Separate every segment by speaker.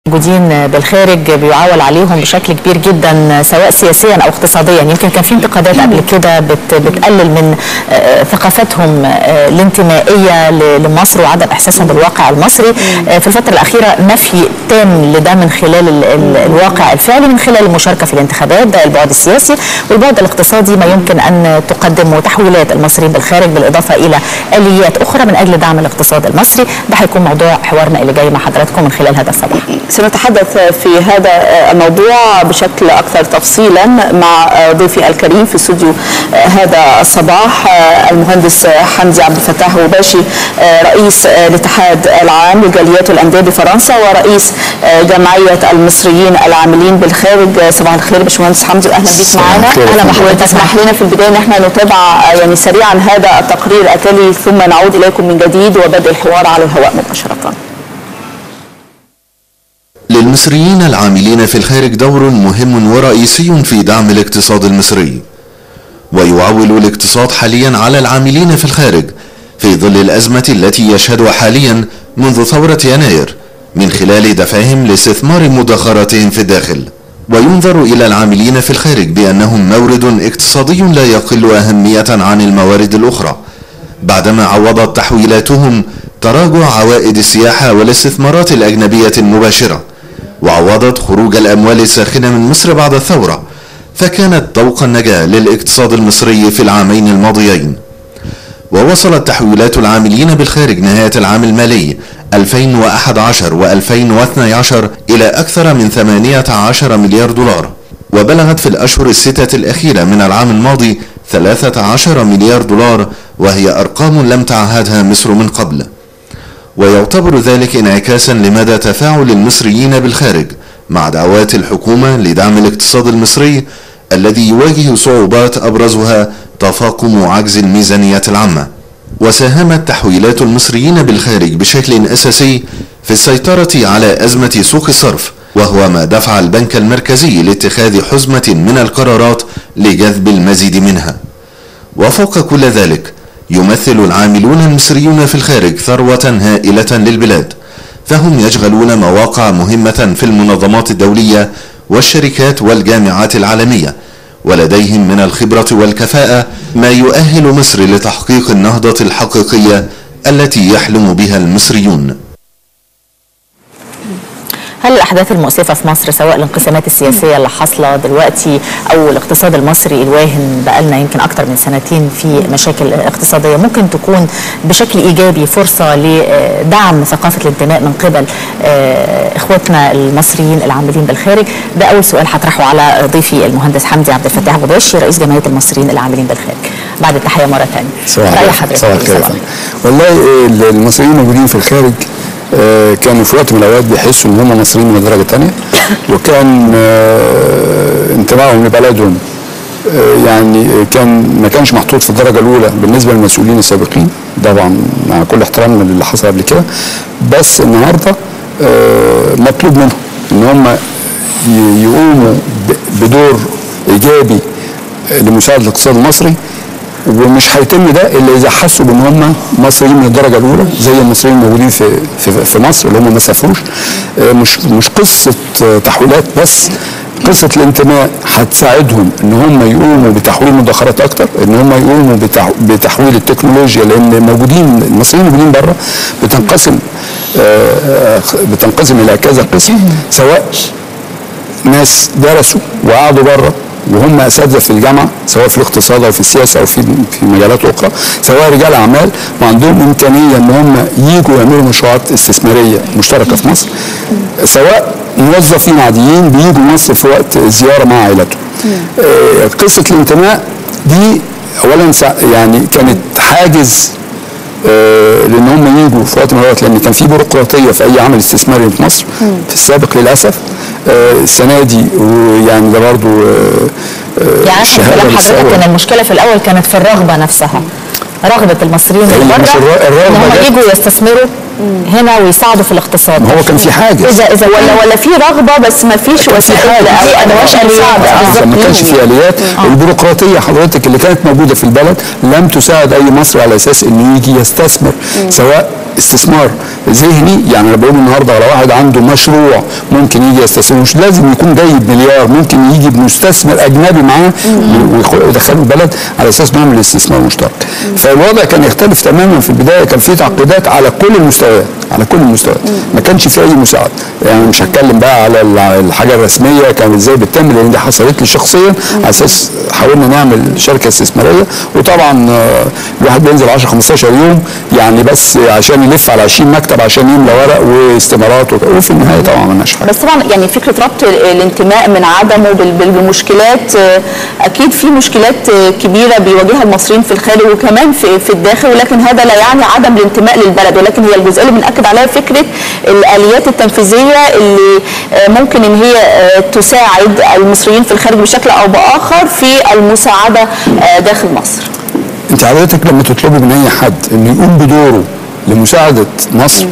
Speaker 1: موجودين بالخارج بيعول عليهم بشكل كبير جدا سواء سياسيا او اقتصاديا يمكن كان في انتقادات قبل كده بت بتقلل من آه، ثقافتهم آه، الانتمائيه ل- لمصر وعدم احساسهم بالواقع المصري آه، في الفتره الاخيره نفي تام لده من خلال ال- ال- الواقع الفعلي من خلال المشاركه في الانتخابات ده البعد السياسي والبعد الاقتصادي ما يمكن ان تقدمه تحويلات المصريين بالخارج بالاضافه الى اليات اخرى من اجل دعم الاقتصاد المصري ده هيكون موضوع حوارنا اللي جاي مع حضراتكم من خلال هذا الصباح
Speaker 2: سنتحدث في هذا الموضوع بشكل أكثر تفصيلا مع ضيفي الكريم في استوديو هذا الصباح المهندس حمزي عبد الفتاح وباشي رئيس الاتحاد العام لجاليات الأندية بفرنسا ورئيس جمعية المصريين العاملين بالخارج صباح الخير باشمهندس حمزي وأهلا بك معنا
Speaker 3: الخير.
Speaker 2: أهلا بحضرتك تسمح لنا في البداية أن احنا نتابع يعني سريعا هذا التقرير التالي ثم نعود إليكم من جديد وبدء الحوار على الهواء مباشرة
Speaker 3: للمصريين العاملين في الخارج دور مهم ورئيسي في دعم الاقتصاد المصري ويعول الاقتصاد حاليا على العاملين في الخارج في ظل الأزمة التي يشهدها حاليا منذ ثورة يناير من خلال دفعهم لاستثمار مدخراتهم في الداخل وينظر إلى العاملين في الخارج بأنهم مورد اقتصادي لا يقل أهمية عن الموارد الأخرى بعدما عوضت تحويلاتهم تراجع عوائد السياحة والاستثمارات الأجنبية المباشرة وعوضت خروج الأموال الساخنة من مصر بعد الثورة فكانت طوق النجاة للاقتصاد المصري في العامين الماضيين ووصلت تحويلات العاملين بالخارج نهاية العام المالي 2011 و2012 إلى أكثر من 18 مليار دولار وبلغت في الأشهر الستة الأخيرة من العام الماضي 13 مليار دولار وهي أرقام لم تعهدها مصر من قبل ويعتبر ذلك انعكاسا لمدى تفاعل المصريين بالخارج مع دعوات الحكومة لدعم الاقتصاد المصري الذي يواجه صعوبات أبرزها تفاقم عجز الميزانية العامة وساهمت تحويلات المصريين بالخارج بشكل أساسي في السيطرة على أزمة سوق الصرف وهو ما دفع البنك المركزي لاتخاذ حزمة من القرارات لجذب المزيد منها وفوق كل ذلك يمثل العاملون المصريون في الخارج ثروة هائلة للبلاد فهم يشغلون مواقع مهمة في المنظمات الدولية والشركات والجامعات العالمية ولديهم من الخبرة والكفاءة ما يؤهل مصر لتحقيق النهضة الحقيقية التي يحلم بها المصريون
Speaker 1: هل الاحداث المؤسفه في مصر سواء الانقسامات السياسيه اللي حاصله دلوقتي او الاقتصاد المصري الواهن بقالنا يمكن اكتر من سنتين في مشاكل اقتصاديه ممكن تكون بشكل ايجابي فرصه لدعم ثقافه الانتماء من قبل آه، اخواتنا المصريين العاملين بالخارج ده اول سؤال هطرحه على ضيفي المهندس حمدي عبد الفتاح ابو باشي رئيس جمعيه المصريين العاملين بالخارج بعد التحيه مره ثانيه
Speaker 4: صباح
Speaker 1: راي
Speaker 4: الخير
Speaker 1: حضرتك
Speaker 4: صباح الخير يا
Speaker 1: صباح
Speaker 4: فندم. والله آه، المصريين الموجودين في الخارج آه، كانوا في وقت من الاوقات بيحسوا ان هم مصريين من درجه ثانيه وكان آه، انتمائهم لبلدهم آه، يعني آه، كان ما كانش محطوط في الدرجه الاولى بالنسبه للمسؤولين السابقين طبعا مع كل احترامنا للي حصل قبل كده بس النهارده آه، مطلوب منهم ان هم ي- يقوموا ب- بدور ايجابي لمساعده الاقتصاد المصري ومش هيتم ده الا اذا حسوا بان هم مصريين من الدرجه الاولى زي المصريين الموجودين في في, في مصر اللي هم ما سافروش آه، مش مش قصه آه، تحويلات بس قصه الانتماء هتساعدهم ان هم يقوموا بتحويل مدخرات اكتر ان هم يقوموا بتح- بتحويل التكنولوجيا لان موجودين المصريين الموجودين بره بتنقسم آه، آه، بتنقسم الى كذا قسم سواء ناس درسوا وقعدوا بره وهم اساتذه في الجامعه سواء في الاقتصاد او في السياسه او في في مجالات اخرى سواء رجال اعمال وعندهم امكانيه ان هم يجوا يعملوا مشروعات استثماريه مشتركه في مصر سواء موظفين عاديين بيجوا مصر في وقت زياره مع عائلتهم آه، قصه الانتماء دي اولا سا- يعني كانت حاجز آه، لان هم يجوا في وقت من الاوقات لان كان في بيروقراطيه في اي عمل استثماري في مصر في السابق للاسف آه، السنه دي ويعني ده برضو آه، آه،
Speaker 1: يعني أفهم
Speaker 4: شهادة
Speaker 1: كلام حضرتك
Speaker 4: للثورة.
Speaker 1: ان المشكله في الاول كانت في الرغبه نفسها رغبه المصريين
Speaker 4: هي
Speaker 1: اللي
Speaker 4: مش
Speaker 1: بره
Speaker 4: الر-
Speaker 1: ان
Speaker 4: الرغبة
Speaker 1: هم
Speaker 4: جت-
Speaker 1: يجوا يستثمروا هنا ويساعدوا في الاقتصاد
Speaker 4: ما هو كان في حاجز.
Speaker 1: اذا اذا
Speaker 2: ولا ولا في رغبه بس ما فيش وسائل او ادوات
Speaker 1: آليات.
Speaker 2: مساعده
Speaker 1: بالظبط.
Speaker 4: ما كانش في اليات البيروقراطيه حضرتك اللي كانت موجوده في البلد لم تساعد اي مصري على اساس انه يجي يستثمر سواء استثمار ذهني يعني انا بقول النهارده على واحد عنده مشروع ممكن يجي يستثمر مش لازم يكون جايب مليار ممكن يجي بمستثمر اجنبي معاه ويخ- ويدخله البلد على اساس نعمل استثمار مشترك فالوضع كان يختلف تماما في البدايه كان في تعقيدات على كل المستويات على كل المستويات ما كانش في اي مساعده يعني مش هتكلم بقى على الع- الحاجه الرسميه كانت ازاي بتتم لان دي حصلت لي شخصيا على اساس حاولنا نعمل شركه استثماريه وطبعا آه، الواحد بينزل 10 15 يوم يعني بس عشان يلف على 20 مكتب عشان يملى ورق واستمارات وك- وفي النهايه طبعا ما عملناش حاجه
Speaker 2: بس طبعا يعني فكره ربط الانتماء من عدمه بال- بال- بالمشكلات آه، اكيد في مشكلات آه، كبيره بيواجهها المصريين في الخارج وكمان في في الداخل ولكن هذا لا يعني عدم الانتماء للبلد ولكن هي الجزئيه اللي بناكد عليها فكره الاليات التنفيذيه اللي آه، ممكن ان هي آه، تساعد المصريين في الخارج بشكل او باخر في المساعده آه، داخل مصر.
Speaker 4: انت حضرتك لما تطلبي من اي حد انه يقوم بدوره لمساعده مصر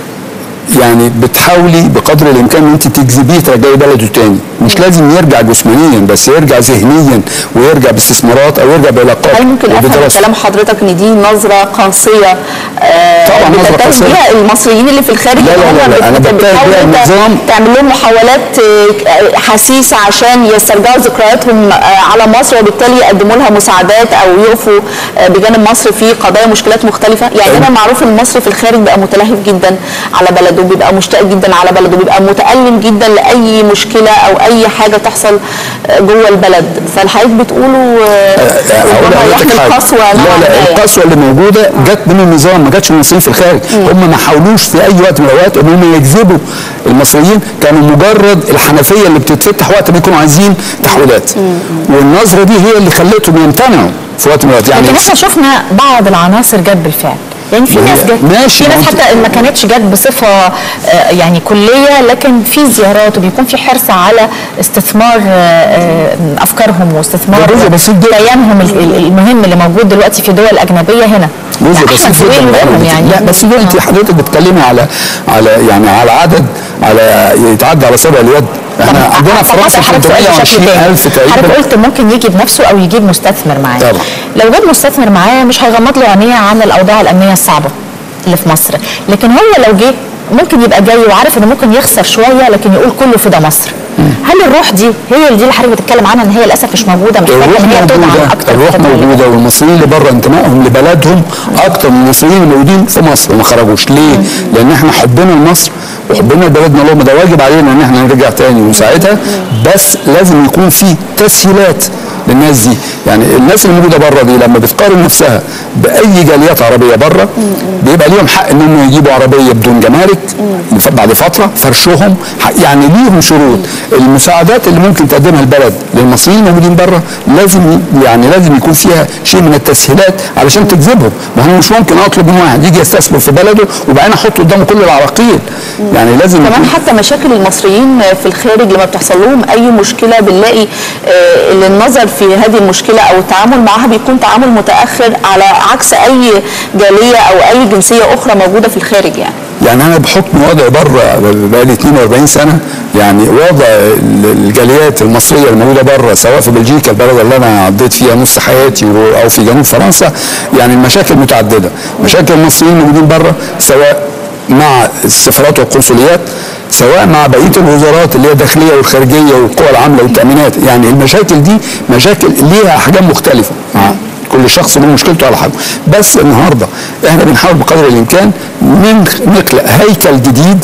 Speaker 4: يعني بتحاولي بقدر الامكان ان انت تجذبيه ترجعي بلده تاني مش لازم يرجع جسمانيا بس يرجع ذهنيا ويرجع باستثمارات او يرجع بعلاقات
Speaker 2: هل ممكن افهم من
Speaker 4: وبدراسة.
Speaker 2: كلام حضرتك ان دي نظره قاسيه آه،
Speaker 4: طبعاً نظرة
Speaker 2: بتتهم
Speaker 4: قاسية.
Speaker 2: بيها المصريين اللي في الخارج
Speaker 4: لا، لا،
Speaker 2: إن
Speaker 4: لا،
Speaker 2: هم
Speaker 4: لا، أنا
Speaker 2: بت-
Speaker 4: بتهم
Speaker 2: بتحاول
Speaker 4: بيها
Speaker 2: أنت
Speaker 4: النظام.
Speaker 2: تعمل لهم محاولات آه، حسيسه عشان يسترجعوا ذكرياتهم آه، على مصر وبالتالي يقدموا لها مساعدات او يقفوا آه، بجانب مصر في قضايا مشكلات مختلفه يعني انا معروف ان المصري في الخارج بقى متلهف جدا على بلده بيبقى مشتاق جدا على بلده بيبقى متالم جدا لاي مشكله او اي حاجه تحصل آه، جوه البلد فالحقيقه بتقولوا آه،
Speaker 4: هقول
Speaker 2: ربما
Speaker 4: لحضرتك
Speaker 2: يحمل
Speaker 4: حاجة.
Speaker 2: قسوه
Speaker 4: لا
Speaker 2: نوعاً ما
Speaker 4: لا
Speaker 2: يعني.
Speaker 4: القسوه اللي موجوده جت من النظام ما جاتش من المصريين في الخارج هم ما حاولوش في اي وقت من الاوقات ان هم يجذبوا المصريين كانوا مجرد الحنفيه اللي بتتفتح وقت ما يكونوا عايزين تحويلات والنظره دي هي اللي خلتهم يمتنعوا في وقت من الاوقات يعني
Speaker 1: لكن احنا شفنا بعض العناصر جت بالفعل يعني في
Speaker 4: ما هي-
Speaker 1: ناس جت
Speaker 4: ماشي،
Speaker 1: في
Speaker 4: ما
Speaker 1: ناس
Speaker 4: انت-
Speaker 1: حتى ما كانتش جت بصفه آه، يعني كليه لكن في زيارات وبيكون في حرص على استثمار آه، آه، افكارهم واستثمار
Speaker 4: ده جزء بسيط جدا.
Speaker 1: كيانهم ال- ال- المهم اللي موجود دلوقتي في دول اجنبيه هنا
Speaker 4: جزء
Speaker 1: احنا
Speaker 4: بسيط
Speaker 1: في
Speaker 4: جدا
Speaker 1: وين
Speaker 4: من
Speaker 1: وينهم
Speaker 4: يعني لا بس دول انت حضرتك بتتكلمي على على يعني على عدد على يتعدى على سبع اليد احنا
Speaker 1: طب
Speaker 4: عندنا في فرنسا
Speaker 1: حضرتك سؤال بشكل
Speaker 4: 320
Speaker 1: تاني.
Speaker 4: الف
Speaker 1: حضرتك
Speaker 4: تقريبا
Speaker 1: قلت ممكن يجي بنفسه او يجيب مستثمر معاه
Speaker 4: طبعا.
Speaker 1: لو جاب مستثمر معاه مش هيغمض له عينيه عن الاوضاع الامنيه الصعبه اللي في مصر لكن هو لو جه ممكن يبقى جاي وعارف انه ممكن يخسر شويه لكن يقول كله في ده مصر هل الروح دي هي اللي دي اللي حضرتك بتتكلم عنها ان هي للاسف مش موجوده محتاجه
Speaker 4: الروح
Speaker 1: ان هي تدعم
Speaker 4: موجوده
Speaker 1: اكتر
Speaker 4: الروح
Speaker 1: في الفترة اللي
Speaker 4: موجوده والمصريين اللي بره انتمائهم لبلدهم اكتر من المصريين الموجودين في مصر وما خرجوش ليه؟ لان احنا حبنا لمصر وحبنا لبلدنا اللهم ده واجب علينا ان احنا نرجع تاني ونساعدها بس لازم يكون في تسهيلات للناس دي يعني الناس اللي موجوده بره دي لما بتقارن نفسها باي جاليات عربيه بره بيبقى ليهم حق ان هم يجيبوا عربيه بدون جمارك بعد فتره فرشهم حق- يعني ليهم شروط المساعدات اللي ممكن تقدمها البلد للمصريين الموجودين بره لازم يعني لازم يكون فيها شيء من التسهيلات علشان تجذبهم ما هو مش ممكن اطلب من واحد يجي يستثمر في بلده وبعدين احط قدامه كل العراقيل يعني لازم
Speaker 2: كمان
Speaker 4: يكون
Speaker 2: حتى مشاكل المصريين في الخارج لما بتحصل لهم اي مشكله بنلاقي آه، اللي النظر في هذه المشكله او التعامل معها بيكون تعامل متاخر على عكس اي جاليه او اي جنسيه اخرى موجوده في الخارج يعني
Speaker 4: يعني انا بحكم وضعي بره بقالي 42 سنه يعني وضع ال- الجاليات المصريه الموجوده بره سواء في بلجيكا البلد اللي انا عديت فيها نص حياتي و- او في جنوب فرنسا يعني المشاكل متعدده مشاكل المصريين الموجودين بره سواء مع السفارات والقنصليات سواء مع بقيه الوزارات اللي هي الداخليه والخارجيه والقوى العامله والتامينات يعني المشاكل دي مشاكل ليها احجام مختلفه مع كل شخص له مشكلته على حاجه بس النهارده احنا بنحاول بقدر الامكان من نخلق هيكل جديد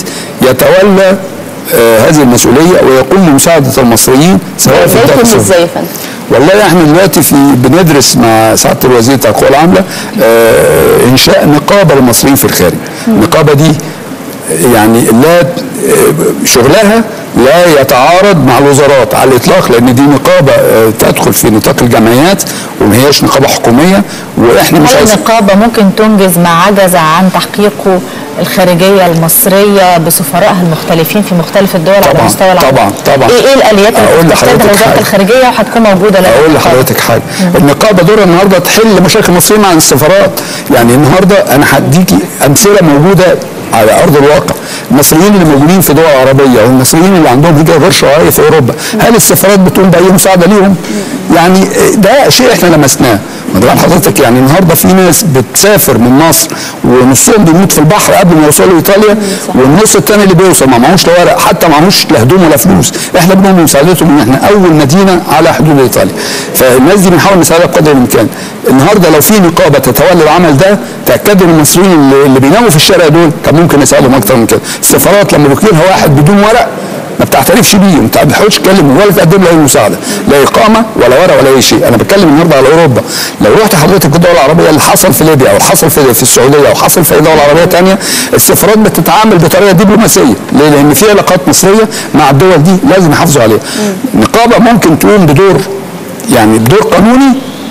Speaker 4: يتولى آه هذه المسؤوليه ويقوم بمساعده المصريين سواء في
Speaker 2: ده
Speaker 4: الداخل
Speaker 2: يكون ازاي يا فندم؟
Speaker 4: والله احنا دلوقتي في بندرس مع سعاده الوزير بتاع القوى العامله آه انشاء نقابه للمصريين في الخارج النقابه دي يعني لا آه، شغلها لا يتعارض مع الوزارات على الاطلاق لان دي نقابه آه، تدخل في نطاق الجمعيات وما هياش نقابه حكوميه واحنا مش
Speaker 1: هل
Speaker 4: عايزين
Speaker 1: النقابه ممكن تنجز ما عجز عن تحقيقه الخارجيه المصريه بسفرائها المختلفين في مختلف الدول على
Speaker 4: طبعاً،
Speaker 1: مستوى العالم
Speaker 4: طبعاً، طبعاً.
Speaker 1: ايه ايه الاليات
Speaker 4: أقول
Speaker 1: اللي
Speaker 4: لحضرتك
Speaker 1: بتحتاجها وزاره
Speaker 4: حاجة.
Speaker 1: الخارجيه وهتكون موجوده لدى
Speaker 4: اقول
Speaker 1: النقابة؟
Speaker 4: لحضرتك حاجه النقابه دورها النهارده تحل مشاكل المصريين مع السفارات يعني النهارده انا هديكي امثله موجوده على ارض الواقع المصريين اللي موجودين في دول عربيه والمصريين اللي عندهم هجره غير شرعيه في اوروبا هل السفارات بتقوم باي مساعده ليهم؟ يعني ده شيء احنا لمسناه مدام حضرتك يعني النهارده في ناس بتسافر من مصر ونصهم بيموت في البحر قبل ما يوصلوا ايطاليا والنص الثاني اللي بيوصل ما معهوش لا ورق حتى معهوش لا هدوم ولا فلوس احنا بنقوم بمساعدتهم ان احنا اول مدينه على حدود ايطاليا فالناس دي بنحاول نساعدها بقدر الامكان النهارده لو في نقابه تتولى العمل ده تاكدوا ان المصريين اللي, اللي بيناموا في الشارع دول كان ممكن نساعدهم اكتر من كده السفارات لما بيجيلها واحد بدون ورق ما بتعترفش بيه ما بتحاولش تكلم ولا تقدم له اي مساعده لا اقامه ولا ورق ولا اي شيء انا بتكلم النهارده على اوروبا لو رحت حضرتك الدول العربيه اللي حصل في ليبيا او حصل في, في السعوديه او حصل في اي دوله عربيه ثانيه السفارات بتتعامل بطريقه دبلوماسيه ليه؟ لان في علاقات مصريه مع الدول دي لازم يحافظوا عليها نقابه ممكن تقوم بدور يعني بدور قانوني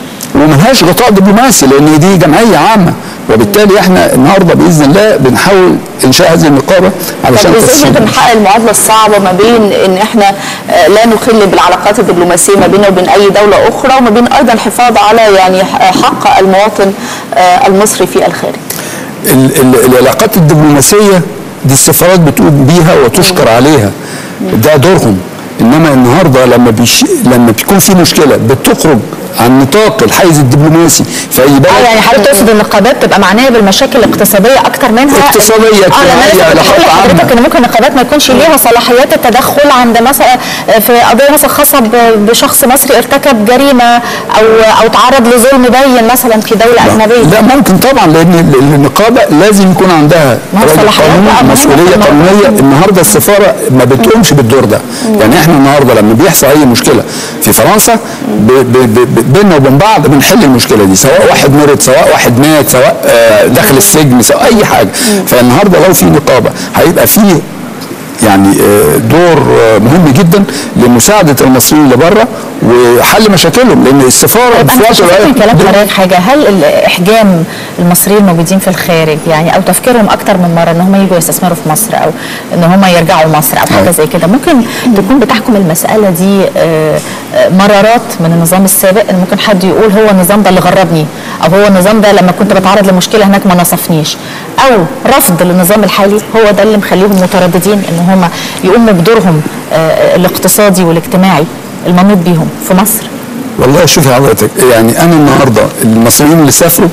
Speaker 4: وملهاش غطاء دبلوماسي لان دي جمعيه عامه وبالتالي احنا النهارده باذن الله بنحاول انشاء هذه النقابه علشان
Speaker 2: طب ازاي
Speaker 4: تسهيل
Speaker 2: نقدر نحقق المعادله الصعبه ما بين ان احنا آه، لا نخل بالعلاقات الدبلوماسيه ما بيننا وبين اي دوله اخرى وما بين ايضا الحفاظ على يعني حق المواطن آه، المصري في الخارج
Speaker 4: ال- ال- العلاقات الدبلوماسيه دي السفارات بتقوم بيها وتشكر عليها ده دورهم انما النهارده لما بيش لما بيكون في مشكله بتخرج عن نطاق الحيز الدبلوماسي في اي بلد
Speaker 1: اه يعني حضرتك تقصد ان النقابات تبقى معنيه بالمشاكل الاقتصاديه اكتر منها
Speaker 4: اقتصادية،
Speaker 1: اه
Speaker 4: اجتماعية،
Speaker 1: لان انا
Speaker 4: علاقات
Speaker 1: بقول لحضرتك
Speaker 4: عامة.
Speaker 1: ان ممكن النقابات ما يكونش ليها صلاحيات التدخل عند مثلا في قضيه مثلا خاصه ب- بشخص مصري ارتكب جريمه او او تعرض لظلم بين مثلا في دوله اجنبيه
Speaker 4: لا ممكن طبعا لان ال- ال- النقابه لازم يكون عندها
Speaker 1: ما هو
Speaker 4: راجل
Speaker 1: صلاحيات
Speaker 4: قانون
Speaker 1: بقى مهمة في
Speaker 4: مسؤوليه
Speaker 1: الموضوع.
Speaker 4: قانونيه النهارده السفاره ما بتقومش بالدور ده يعني احنا النهارده لما بيحصل اي مشكله في فرنسا ب- ب- ب- بيننا وبين بعض بنحل المشكله دي سواء واحد مرض سواء واحد مات سواء آه، دخل السجن سواء اي حاجه فالنهارده لو في نقابه هيبقى فيه يعني آه، دور آه، مهم جدا لمساعده المصريين اللي بره وحل مشاكلهم لان السفاره
Speaker 1: طيب
Speaker 4: في
Speaker 1: انا
Speaker 4: وقت
Speaker 1: شفت من كلام
Speaker 4: دور-
Speaker 1: حضرتك حاجه هل ال- احجام المصريين الموجودين في الخارج يعني او تفكيرهم اكتر من مره ان هم يجوا يستثمروا في مصر او ان هم يرجعوا مصر او حاجه
Speaker 4: أه.
Speaker 1: زي كده ممكن تكون بتحكم المساله دي آه، آه، مرارات من النظام السابق ان ممكن حد يقول هو النظام ده اللي غربني او هو النظام ده لما كنت بتعرض لمشكله هناك ما نصفنيش او رفض للنظام الحالي هو ده اللي مخليهم مترددين ان هم يقوموا بدورهم آه، الاقتصادي والاجتماعي المنوط بيهم في مصر
Speaker 4: والله شوفي حضرتك يعني انا النهارده المصريين اللي سافروا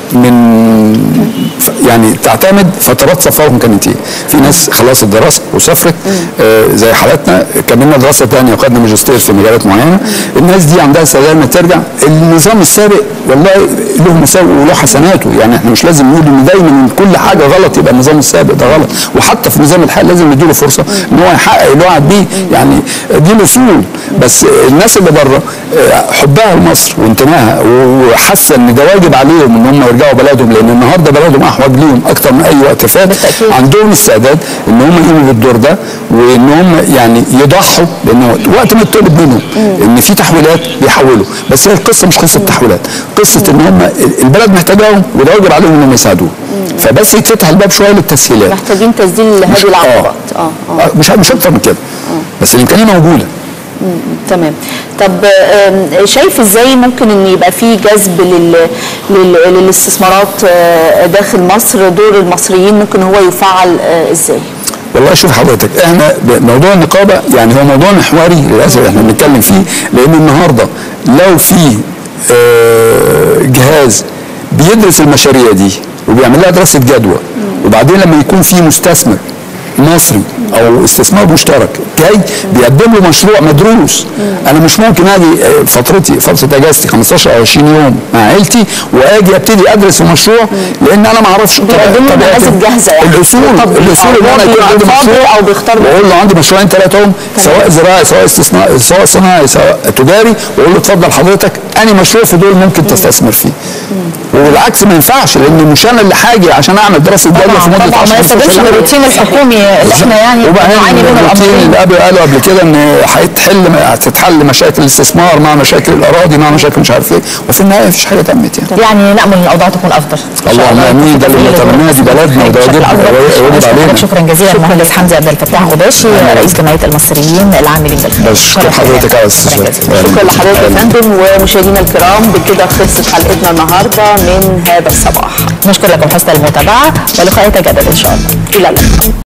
Speaker 4: من ف- يعني تعتمد فترات سفرهم كانت ايه؟ في ناس خلصت دراسه وسافرت آه زي حالاتنا كملنا دراسه ثانيه وخدنا ماجستير في مجالات معينه الناس دي عندها استعداد انها ترجع النظام السابق والله له مساوئ وله حسناته يعني احنا مش لازم نقول ان دايما ان كل حاجه غلط يبقى النظام السابق ده غلط وحتى في النظام الحالي لازم نديله فرصه ان هو يحقق اللي وعد بيه يعني دي الاصول بس الناس اللي بره آه، حبها لمصر وانتمائها وحاسه ان ده واجب عليهم ان هم يرجعوا بلدهم لان النهارده بلدهم احوج ليهم اكتر من اي وقت فات
Speaker 1: بالتأكيد.
Speaker 4: عندهم استعداد ان هم يقوموا بالدور ده وان هم يعني يضحوا لان وقت ما يطلب منهم ان في تحويلات بيحولوا بس هي القصه مش قصه تحويلات قصه ان هم البلد محتاجاهم وده واجب عليهم انهم يساعدوه فبس يتفتح الباب شويه للتسهيلات
Speaker 2: محتاجين تسجيل
Speaker 4: مش-
Speaker 2: هذه العقبات اه اه
Speaker 4: آه، مش مش اكتر من كده بس الامكانيه موجوده
Speaker 2: تمام طب آم، شايف ازاي ممكن ان يبقى في جذب لل... لل... للاستثمارات آه، داخل مصر دور المصريين ممكن هو يفعل آه، ازاي
Speaker 4: والله شوف حضرتك احنا ب- موضوع النقابه يعني هو موضوع محوري للاسف احنا بنتكلم فيه لان النهارده لو في آه، جهاز بيدرس المشاريع دي وبيعمل لها دراسه جدوى وبعدين لما يكون في مستثمر مصري او استثمار مشترك جاي بيقدم له مشروع مدروس انا مش ممكن اجي آه، فترتي فتره اجازتي 15 او 20 يوم مع عيلتي واجي ابتدي ادرس المشروع لان انا ما اعرفش
Speaker 2: بيقدم له
Speaker 4: طبيعة
Speaker 2: نماذج جاهزة يعني.
Speaker 4: الاصول
Speaker 2: بالتطبيق.
Speaker 4: الاصول
Speaker 2: أو
Speaker 4: ان انا
Speaker 2: هو
Speaker 4: يكون عندي
Speaker 2: بيفاضل
Speaker 4: مشروع
Speaker 2: أو بيختار
Speaker 4: واقول له عندي مشروعين ثلاثه هم سواء زراعي سواء استثناء سواء صناعي سواء تجاري واقول له اتفضل حضرتك اني مشروع في دول ممكن تستثمر فيه وبالعكس ما ينفعش لان مش انا اللي حاجي عشان اعمل دراسه جدوى في
Speaker 1: طبعا
Speaker 4: مده
Speaker 1: طبعا
Speaker 4: 10
Speaker 1: ما يصطدمش
Speaker 4: 15 سنة.
Speaker 1: بالروتين الحكومي اللي احنا يعني
Speaker 4: وبعدين
Speaker 1: بنعاني منه
Speaker 4: الروتين
Speaker 1: الامرين
Speaker 4: اللي قبل قالوا قبل كده ان هيتحل هتتحل مشاكل الاستثمار مع مشاكل الاراضي مع مشاكل مش عارف ايه وفي النهايه مفيش حاجه تمت يعني
Speaker 1: يعني نامل ان الاوضاع تكون افضل إن شاء
Speaker 4: اللهم
Speaker 1: الله.
Speaker 4: آمين. ده اللي
Speaker 1: تفضيل
Speaker 4: بنتمناه، دي
Speaker 1: الدكتور
Speaker 4: بلدنا وده
Speaker 1: بشكل
Speaker 4: واجبنا،
Speaker 1: أفضل.
Speaker 4: واجب
Speaker 1: أشكرك
Speaker 4: علينا.
Speaker 1: شكرا جزيلا المهندس حمزه عبد الفتاح غباشي رئيس جمعيه المصريين العاملين بالخارج
Speaker 4: بس شكرا حضرتك يا استاذ
Speaker 1: شكرا جزيلا.
Speaker 2: شكرا لحضرتك يا فندم ومشاهدينا مشاهدينا الكرام بكده خلصت حلقتنا النهارده من هذا الصباح
Speaker 1: نشكر لكم حسن المتابعه ولقاء يتجدد ان شاء الله
Speaker 2: الى اللقاء